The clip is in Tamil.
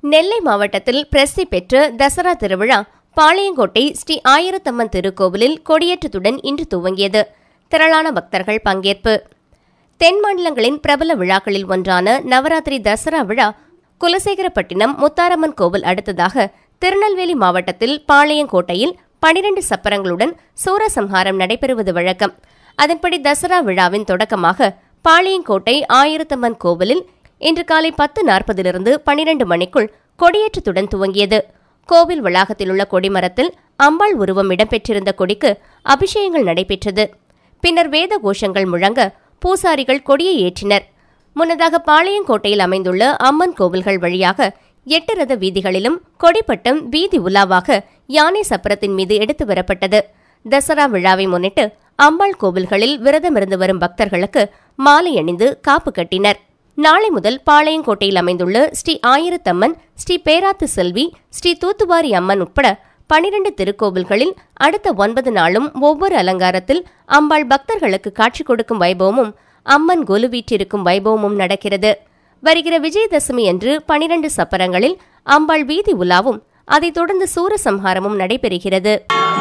நெல்லை மாவட்டத்தில் பிரசித்தி பெற்ற தசரா திருவிழா பாளையங்கோட்டை ஸ்ரீ ஆயிரத்தம்மன் திருக்கோவிலில் கொடியேற்றத்துடன் இன்று துவங்கியது திரளான பக்தர்கள் பங்கேற்பு தென் மாநிலங்களின் பிரபல விழாக்களில் ஒன்றான நவராத்திரி தசரா விழா குலசேகரப்பட்டினம் முத்தாரம்மன் கோவில் அடுத்ததாக திருநெல்வேலி மாவட்டத்தில் பாளையங்கோட்டையில் பனிரெண்டு சப்பரங்களுடன் சூரசம்ஹாரம் நடைபெறுவது வழக்கம் அதன்படி தசரா விழாவின் தொடக்கமாக பாளையங்கோட்டை ஆயிரத்தம்மன் கோவிலில் இன்று காலை பத்து நாற்பதிலிருந்து பனிரெண்டு மணிக்குள் கொடியேற்றத்துடன் துவங்கியது கோவில் வளாகத்தில் உள்ள கொடிமரத்தில் அம்பாள் உருவம் இடம்பெற்றிருந்த கொடிக்கு அபிஷேகங்கள் நடைபெற்றது பின்னர் வேத கோஷங்கள் முழங்க பூசாரிகள் கொடியை ஏற்றினர் முன்னதாக பாளையங்கோட்டையில் அமைந்துள்ள அம்மன் கோவில்கள் வழியாக எட்டு ரத வீதிகளிலும் கொடிப்பட்டம் வீதி உலாவாக யானை சப்பரத்தின் மீது எடுத்து வரப்பட்டது தசரா விழாவை முன்னிட்டு அம்பாள் கோவில்களில் விரதமிருந்து வரும் பக்தர்களுக்கு மாலை அணிந்து காப்பு கட்டினர் நாளை முதல் பாளையங்கோட்டையில் அமைந்துள்ள ஸ்ரீ ஆயிரத்தம்மன் ஸ்ரீ பேராத்து செல்வி ஸ்ரீ தூத்துவாரி அம்மன் உட்பட பனிரெண்டு திருக்கோவில்களில் அடுத்த ஒன்பது நாளும் ஒவ்வொரு அலங்காரத்தில் அம்பாள் பக்தர்களுக்கு காட்சி கொடுக்கும் வைபவமும் அம்மன் கொலு வீற்றிருக்கும் வைபவமும் நடக்கிறது வருகிற விஜயதசமி அன்று பனிரெண்டு சப்பரங்களில் அம்பாள் வீதி உலாவும் அதைத் தொடர்ந்து சூரசம்ஹாரமும் நடைபெறுகிறது